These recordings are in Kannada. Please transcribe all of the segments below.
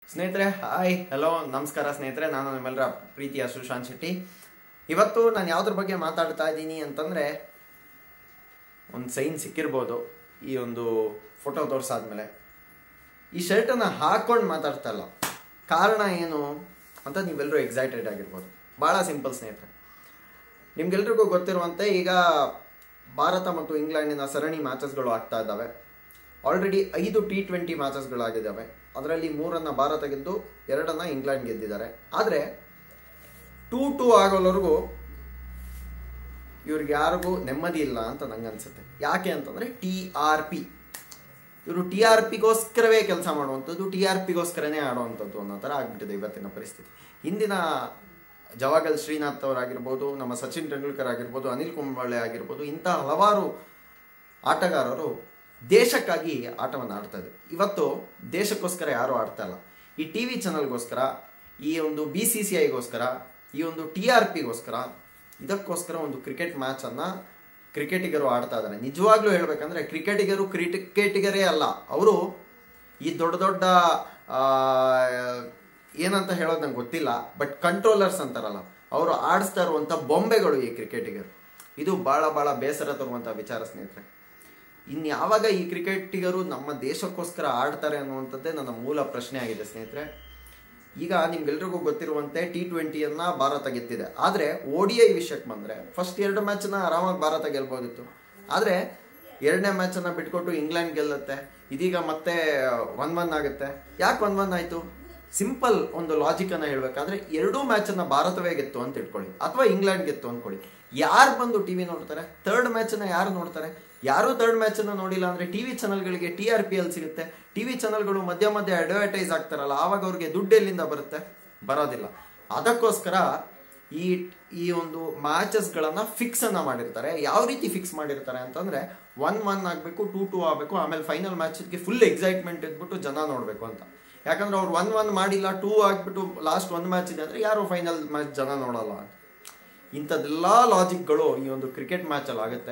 ಸ್ನೇಹಿತರೆ ಹಾಯ್ ಹಲೋ ನಮಸ್ಕಾರ ಸ್ನೇಹಿತರೆ ನಾನು ನಿಮ್ಮೆಲ್ಲರ ಪ್ರೀತಿಯ ಸುಶಾಂತ್ ಶೆಟ್ಟಿ ಇವತ್ತು ನಾನು ಯಾವುದ್ರ ಬಗ್ಗೆ ಮಾತಾಡ್ತಾ ಇದ್ದೀನಿ ಅಂತಂದರೆ ಒಂದು ಸೈನ್ ಸಿಕ್ಕಿರ್ಬೋದು ಈ ಒಂದು ಫೋಟೋ ತೋರಿಸಾದ್ಮೇಲೆ ಈ ಶರ್ಟನ್ನು ಹಾಕೊಂಡು ಮಾತಾಡ್ತಾ ಇಲ್ಲ ಕಾರಣ ಏನು ಅಂತ ನೀವೆಲ್ಲರೂ ಎಕ್ಸೈಟೆಡ್ ಆಗಿರ್ಬೋದು ಭಾಳ ಸಿಂಪಲ್ ಸ್ನೇಹಿತರೆ ನಿಮ್ಗೆಲ್ರಿಗೂ ಗೊತ್ತಿರುವಂತೆ ಈಗ ಭಾರತ ಮತ್ತು ಇಂಗ್ಲೆಂಡಿನ ಸರಣಿ ಮ್ಯಾಚಸ್ಗಳು ಆಗ್ತಾ ಇದ್ದಾವೆ ಆಲ್ರೆಡಿ ಐದು ಟಿ ಟ್ವೆಂಟಿ ಮ್ಯಾಚಸ್ಗಳಾಗಿದ್ದಾವೆ ಅದರಲ್ಲಿ ಮೂರನ್ನು ಭಾರತ ಗೆದ್ದು ಎರಡನ್ನ ಇಂಗ್ಲೆಂಡ್ ಗೆದ್ದಿದ್ದಾರೆ ಆದರೆ ಟೂ ಟೂ ಆಗೋವರೆಗೂ ಇವ್ರಿಗೆ ಯಾರಿಗೂ ನೆಮ್ಮದಿ ಇಲ್ಲ ಅಂತ ನಂಗೆ ಅನ್ಸುತ್ತೆ ಯಾಕೆ ಅಂತಂದ್ರೆ ಟಿ ಆರ್ ಪಿ ಇವರು ಟಿ ಆರ್ ಪಿಗೋಸ್ಕರವೇ ಕೆಲಸ ಮಾಡುವಂಥದ್ದು ಟಿ ಆರ್ ಪಿಗೋಸ್ಕರನೇ ಆಡುವಂಥದ್ದು ಅನ್ನೋ ಥರ ಆಗ್ಬಿಟ್ಟಿದೆ ಇವತ್ತಿನ ಪರಿಸ್ಥಿತಿ ಹಿಂದಿನ ಜವಾಗಲ್ ಶ್ರೀನಾಥ್ ಅವರಾಗಿರ್ಬೋದು ನಮ್ಮ ಸಚಿನ್ ತೆಂಡೂಲ್ಕರ್ ಆಗಿರ್ಬೋದು ಅನಿಲ್ ಕುಂಬಳೆ ಆಗಿರ್ಬೋದು ಇಂಥ ಹಲವಾರು ಆಟಗಾರರು ದೇಶಕ್ಕಾಗಿ ಆಟವನ್ನು ಆಡ್ತಾ ಇದ್ರು ಇವತ್ತು ದೇಶಕ್ಕೋಸ್ಕರ ಯಾರು ಆಡ್ತಾ ಇಲ್ಲ ಈ ಟಿ ವಿ ಚಾನಲ್ಗೋಸ್ಕರ ಈ ಒಂದು ಬಿ ಸಿ ಸಿ ಐಗೋಸ್ಕರ ಈ ಒಂದು ಟಿ ಆರ್ ಪಿಗೋಸ್ಕರ ಇದಕ್ಕೋಸ್ಕರ ಒಂದು ಕ್ರಿಕೆಟ್ ಮ್ಯಾಚನ್ನು ಕ್ರಿಕೆಟಿಗರು ಆಡ್ತಾ ಇದ್ದಾರೆ ನಿಜವಾಗ್ಲೂ ಹೇಳ್ಬೇಕಂದ್ರೆ ಕ್ರಿಕೆಟಿಗರು ಕ್ರಿಕೆಟಿಗರೇ ಅಲ್ಲ ಅವರು ಈ ದೊಡ್ಡ ದೊಡ್ಡ ಆ, ಏನಂತ ಹೇಳೋದು ನಂಗೆ ಗೊತ್ತಿಲ್ಲ ಬಟ್ ಕಂಟ್ರೋಲರ್ಸ್ ಅಂತಾರಲ್ಲ ಅವರು ಆಡಿಸ್ತಾ ಇರುವಂಥ ಬೊಂಬೆಗಳು ಈ ಕ್ರಿಕೆಟಿಗರು ಇದು ಭಾಳ ಭಾಳ ಬೇಸರ ತರುವಂಥ ವಿಚಾರ ಸ್ನೇಹಿತರೆ ಇನ್ನು ಯಾವಾಗ ಈ ಕ್ರಿಕೆಟಿಗರು ನಮ್ಮ ದೇಶಕ್ಕೋಸ್ಕರ ಆಡ್ತಾರೆ ಅನ್ನುವಂಥದ್ದೇ ನನ್ನ ಮೂಲ ಪ್ರಶ್ನೆ ಆಗಿದೆ ಸ್ನೇಹಿತರೆ ಈಗ ನಿಮ್ಗೆಲ್ರಿಗೂ ಗೊತ್ತಿರುವಂತೆ ಟಿ ಟ್ವೆಂಟಿಯನ್ನ ಭಾರತ ಗೆದ್ದಿದೆ ಆದರೆ ಓ ಡಿ ಐ ವಿಷಯಕ್ಕೆ ಬಂದರೆ ಫಸ್ಟ್ ಎರಡು ಮ್ಯಾಚನ್ನ ಆರಾಮಾಗಿ ಭಾರತ ಗೆಲ್ಬೋದಿತ್ತು ಆದರೆ ಎರಡನೇ ಮ್ಯಾಚನ್ನು ಬಿಟ್ಕೊಟ್ಟು ಇಂಗ್ಲೆಂಡ್ ಗೆಲ್ಲುತ್ತೆ ಇದೀಗ ಮತ್ತೆ ಒನ್ ಒನ್ ಆಗುತ್ತೆ ಯಾಕೆ ಒನ್ ಒನ್ ಆಯಿತು ಸಿಂಪಲ್ ಒಂದು ಲಾಜಿಕ್ ಅನ್ನ ಹೇಳ್ಬೇಕಾದ್ರೆ ಎರಡೂ ಮ್ಯಾಚ್ ಅನ್ನ ಭಾರತವೇ ಗೆತ್ತು ಅಂತ ಇಟ್ಕೊಳ್ಳಿ ಅಥವಾ ಇಂಗ್ಲೆಂಡ್ ಗೆತ್ತು ಅನ್ಕೊಳ್ಳಿ ಯಾರು ಬಂದು ಟಿವಿ ನೋಡ್ತಾರೆ ಥರ್ಡ್ ಮ್ಯಾಚ್ ಅನ್ನ ಯಾರು ನೋಡ್ತಾರೆ ಯಾರು ಥರ್ಡ್ ಮ್ಯಾಚ್ ಅನ್ನ ನೋಡಿಲ್ಲ ಅಂದ್ರೆ ಟಿವಿ ಚಾನಲ್ಗಳಿಗೆ ಟಿ ಆರ್ ಪಿ ಎಲ್ ಸಿಗುತ್ತೆ ಟಿವಿ ಚಾನಲ್ಗಳು ಮಧ್ಯ ಮಧ್ಯೆ ಅಡ್ವರ್ಟೈಸ್ ಆಗ್ತಾರಲ್ಲ ಆವಾಗ ಅವ್ರಿಗೆ ದುಡ್ಡು ಎಲ್ಲಿಂದ ಬರುತ್ತೆ ಬರೋದಿಲ್ಲ ಅದಕ್ಕೋಸ್ಕರ ಈ ಈ ಒಂದು ಮ್ಯಾಚಸ್ಗಳನ್ನ ಫಿಕ್ಸ್ ಅನ್ನ ಮಾಡಿರ್ತಾರೆ ಯಾವ ರೀತಿ ಫಿಕ್ಸ್ ಮಾಡಿರ್ತಾರೆ ಅಂತಂದ್ರೆ ಒನ್ ಒನ್ ಆಗಬೇಕು ಟೂ ಟೂ ಆಗಬೇಕು ಆಮೇಲೆ ಫೈನಲ್ ಮ್ಯಾಚ್ಗೆ ಫುಲ್ ಎಕ್ಸೈಟ್ಮೆಂಟ್ ಇದ್ಬಿಟ್ಟು ಜನ ನೋಡಬೇಕು ಅಂತ ಯಾಕಂದ್ರೆ ಅವ್ರು ಒನ್ ಒನ್ ಮಾಡಿಲ್ಲ ಟೂ ಆಗ್ಬಿಟ್ಟು ಲಾಸ್ಟ್ ಒಂದು ಮ್ಯಾಚ್ ಇದೆ ಅಂದ್ರೆ ಯಾರು ಫೈನಲ್ ಮ್ಯಾಚ್ ಜನ ನೋಡಲ್ಲ ಅಂತ ಇಂಥದ್ದೆಲ್ಲ ಲಾಜಿಕ್ಗಳು ಈ ಒಂದು ಕ್ರಿಕೆಟ್ ಮ್ಯಾಚಲ್ಲಿ ಆಗುತ್ತೆ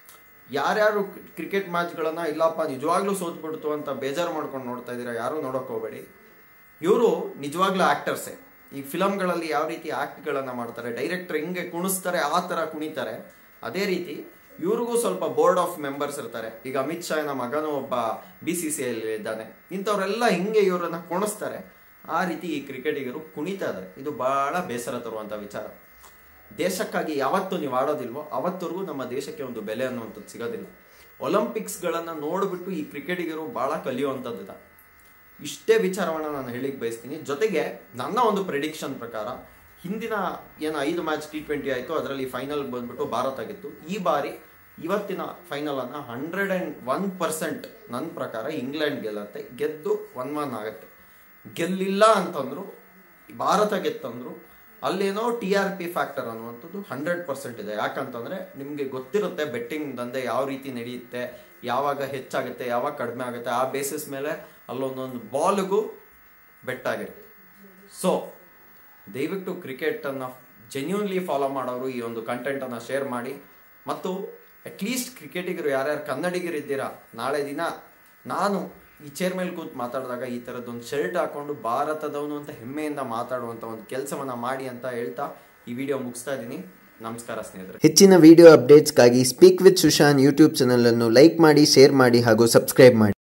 ಯಾರ್ಯಾರು ಕ್ರಿಕೆಟ್ ಮ್ಯಾಚ್ಗಳನ್ನ ಇಲ್ಲಪ್ಪ ನಿಜವಾಗ್ಲೂ ಸೋತ್ಬಿಡ್ತು ಅಂತ ಬೇಜಾರು ಮಾಡ್ಕೊಂಡು ನೋಡ್ತಾ ಇದ್ದೀರಾ ಯಾರು ನೋಡೋಕೆ ಹೋಗಬೇಡಿ ಇವರು ನಿಜವಾಗ್ಲೂ ಆಕ್ಟರ್ಸೇ ಈ ಫಿಲಮ್ಗಳಲ್ಲಿ ಯಾವ ರೀತಿ ಆಕ್ಟ್ಗಳನ್ನ ಮಾಡ್ತಾರೆ ಡೈರೆಕ್ಟರ್ ಹೆಂಗೆ ಕುಣಿಸ್ತಾರೆ ಆ ಥರ ಕುಣಿತಾರೆ ಅದೇ ರೀತಿ ಇವ್ರಿಗೂ ಸ್ವಲ್ಪ ಬೋರ್ಡ್ ಆಫ್ ಮೆಂಬರ್ಸ್ ಇರ್ತಾರೆ ಈಗ ಅಮಿತ್ ಶಾನ ಮಗನೂ ಒಬ್ಬ ಬಿ ಸಿ ಸಿ ಅಲ್ಲಿ ಇದ್ದಾನೆ ಇಂಥವ್ರೆಲ್ಲ ಹಿಂಗೆ ಇವರನ್ನ ಕುಣಿಸ್ತಾರೆ ಆ ರೀತಿ ಈ ಕ್ರಿಕೆಟಿಗರು ಕುಣಿತಾ ಇದ್ದಾರೆ ಇದು ಬಹಳ ಬೇಸರ ತರುವಂತ ವಿಚಾರ ದೇಶಕ್ಕಾಗಿ ಯಾವತ್ತು ನೀವು ಆಡೋದಿಲ್ವೋ ಅವತ್ತವರೆಗೂ ನಮ್ಮ ದೇಶಕ್ಕೆ ಒಂದು ಬೆಲೆ ಅನ್ನುವಂಥದ್ದು ಸಿಗೋದಿಲ್ಲ ಒಲಿಂಪಿಕ್ಸ್ಗಳನ್ನು ನೋಡಿಬಿಟ್ಟು ಈ ಕ್ರಿಕೆಟಿಗರು ಬಹಳ ಕಲಿಯುವಂಥದ್ದು ಇಷ್ಟೇ ವಿಚಾರವನ್ನು ನಾನು ಹೇಳಿಕ್ ಬಯಸ್ತೀನಿ ಜೊತೆಗೆ ನನ್ನ ಒಂದು ಪ್ರೆಡಿಕ್ಷನ್ ಪ್ರಕಾರ ಹಿಂದಿನ ಏನು ಐದು ಮ್ಯಾಚ್ ಟಿ ಟ್ವೆಂಟಿ ಆಯಿತು ಅದರಲ್ಲಿ ಫೈನಲ್ ಬಂದ್ಬಿಟ್ಟು ಭಾರತ ಗೆದ್ದು ಈ ಬಾರಿ ಇವತ್ತಿನ ಫೈನಲ್ ಅನ್ನ ಹಂಡ್ರೆಡ್ ಆ್ಯಂಡ್ ಒನ್ ಪರ್ಸೆಂಟ್ ನನ್ನ ಪ್ರಕಾರ ಇಂಗ್ಲೆಂಡ್ ಗೆಲ್ಲತ್ತೆ ಗೆದ್ದು ಒನ್ ಒನ್ ಆಗುತ್ತೆ ಗೆಲ್ಲಿಲ್ಲ ಅಂತಂದ್ರು ಭಾರತ ಗೆತ್ತಂದ್ರು ಅಲ್ಲೇನೋ ಟಿ ಆರ್ ಪಿ ಫ್ಯಾಕ್ಟರ್ ಅನ್ನುವಂಥದ್ದು ಹಂಡ್ರೆಡ್ ಪರ್ಸೆಂಟ್ ಇದೆ ಯಾಕಂತಂದ್ರೆ ನಿಮಗೆ ಗೊತ್ತಿರುತ್ತೆ ಬೆಟ್ಟಿಂಗ್ ದಂಧೆ ಯಾವ ರೀತಿ ನಡೆಯುತ್ತೆ ಯಾವಾಗ ಹೆಚ್ಚಾಗುತ್ತೆ ಯಾವಾಗ ಕಡಿಮೆ ಆಗುತ್ತೆ ಆ ಬೇಸಿಸ್ ಮೇಲೆ ಅಲ್ಲೊಂದೊಂದು ಬಾಲ್ಗೂ ಬೆಟ್ ಆಗಿರುತ್ತೆ ಸೊ ದಯವಿಟ್ಟು ಕ್ರಿಕೆಟನ್ನು ಜೆನ್ಯೂನ್ಲಿ ಫಾಲೋ ಮಾಡೋರು ಈ ಒಂದು ಕಂಟೆಂಟನ್ನು ಶೇರ್ ಮಾಡಿ ಮತ್ತು ಅಟ್ಲೀಸ್ಟ್ ಕ್ರಿಕೆಟಿಗರು ಯಾರ್ಯಾರು ಕನ್ನಡಿಗರು ಇದ್ದೀರಾ ನಾಳೆ ದಿನ ನಾನು ಈ ಚೇರ್ ಮೇಲೆ ಕೂತ್ ಮಾತಾಡಿದಾಗ ಈ ಥರದ್ದೊಂದು ಶರ್ಟ್ ಹಾಕೊಂಡು ಭಾರತದವನು ಅಂತ ಹೆಮ್ಮೆಯಿಂದ ಮಾತಾಡುವಂಥ ಒಂದು ಕೆಲಸವನ್ನು ಮಾಡಿ ಅಂತ ಹೇಳ್ತಾ ಈ ವಿಡಿಯೋ ಮುಗಿಸ್ತಾ ಇದ್ದೀನಿ ನಮಸ್ಕಾರ ಸ್ನೇಹಿತರೆ ಹೆಚ್ಚಿನ ವಿಡಿಯೋ ಅಪ್ಡೇಟ್ಸ್ಗಾಗಿ speak with Sushan YouTube channel ಅನ್ನು ಲೈಕ್ ಮಾಡಿ ಶೇರ್ ಮಾಡಿ ಹಾಗೂ ಸಬ್ಸ್ಕ್ರೈಬ್ ಮಾಡಿ